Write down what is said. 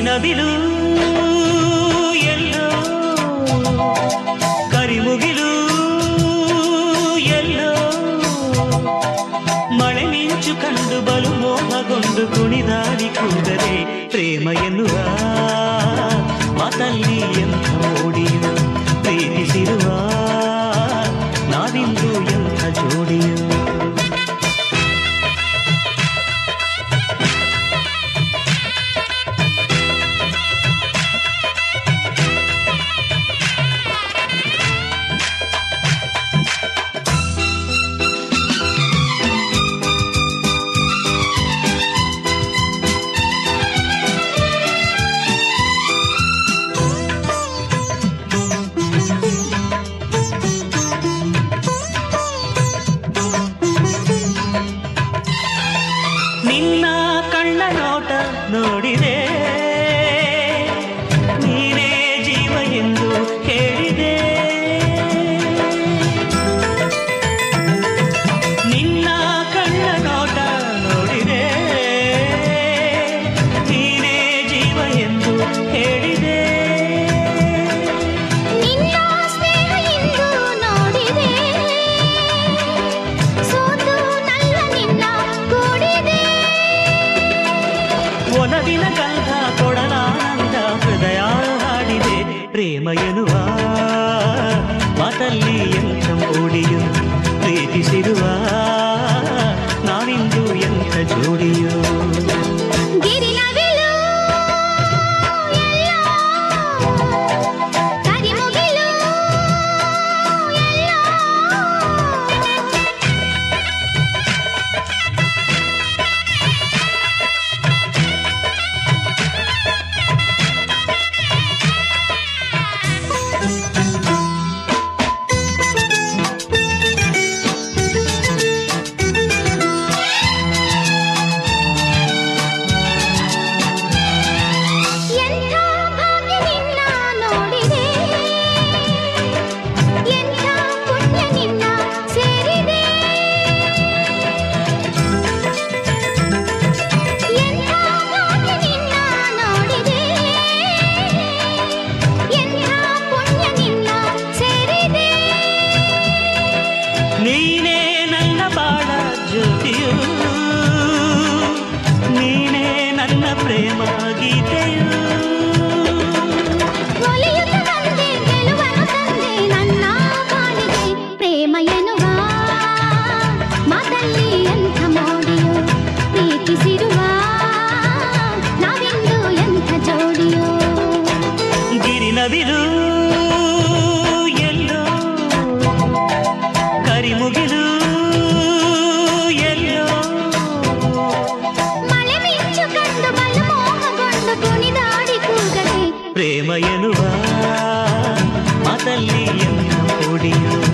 ಗಿರಿನವಿಲು ಎಲ್ಲೋ ಕರಿಮುಗಿಲು ಎಲ್ಲೋ ಮಳೆ ಮಿಂಚು ಕಂಡು ಬಲು ಮೋಹಗೊಂಡು ಕುಣಿದಾಡಿ ಕೂಗದೆ ಪ್ರೇಮ ಎನ್ನುವ ಮಾತಲ್ಲಿ ಎಂಥ ಮೋಡಿಯು ಪ್ರೀತಿಸಿರುವ ನಾವಿಂದು ಎಂಥ ಜೋಡಿಯು ನಿನ್ನ ಕಣ್ಣ ನೋಟ ನೋಡಿದೆ ನೀನೇ ಜೀವ ಎಂದು ಹೇಳಿದೆ ನಿನ್ನ ಕಣ್ಣ ನೋಟ ನೋಡಿದೆ ನೀನೇ ಜೀವ ಎಂದು ಹೇಳಿದೆ ನಿನ್ನ ಸ್ನೇಹ ಇಂದು ನೋಡಿದೆ ಸೋತು ನಲ್ಲ ನಿನ್ನ ಕೂಡಿದೆ ಒಲವಿನ ಗಂಧ ಕೊಡಲಾನಂದ ಹೃದಯ ಹಾಡಿದೆ ಪ್ರೇಮ ಎನ್ನುವ ಮಾತಲ್ಲಿ ಎಂಥ ಮೋಡಿಯು ಪ್ರೀತಿಸಿರುವ ನಾವಿಂದು ಎಂಥ ಜೋಡಿಯೋ ಗಿರಿನವಿಲು ಎಲ್ಲೋ ಕರಿಮುಗಿಲು ಎಲ್ಲೋ ಎಂಥ ಭಾಗ್ಯ ನಿನ್ನ ನೋಡಿದೆ ಎಂಥ ಪುಣ್ಯ ನಿನ್ನ ಸೇರಿದೆ ಎಂಥ ಭಾಗ್ಯ ನಿನ್ನ ನೋಡಿದೆ ಎಂಥ ಪುಣ್ಯ ನಿನ್ನ ಸೇರಿದೆ ನೀನೇ ನನ್ನ ಬಾಳ ಜ್ಯೋತಿಯು ನೀನೇ ನನ್ನ ಪ್ರೇಮ ಗೀತೆಯು ಒಲಿಯುತ್ತ ಬಂದೆ ಗೆಲುವನ್ನು ತಂದೆ ನನ್ನ ಬಾಳಿಗೆ ಪ್ರೇಮ ಎನ್ನುವ ಮಾತಲ್ಲಿ ಎಂಥ ಮೋಡಿಯೋ ಪ್ರೀತಿಸಿರುವ ನಾವಿಂದು ಎಂಥ ಜೋಡಿಯೋ ಗಿರಿನವಿಲು ಎಲ್ಲೋ ಕರಿಮುಗಿಲು ಎಲ್ಲೋ ಮಳೆ ಮಿಂಚು ಕಂಡು ಬಲು ಮೋಹಗೊಂಡು ಕುಣಿದಾಡಿ ಕೂಗದೆ ಪ್ರೇಮ ಎನ್ನುವ ಮಾತಲ್ಲಿ ಎಂಥ ಮೋಡಿಯು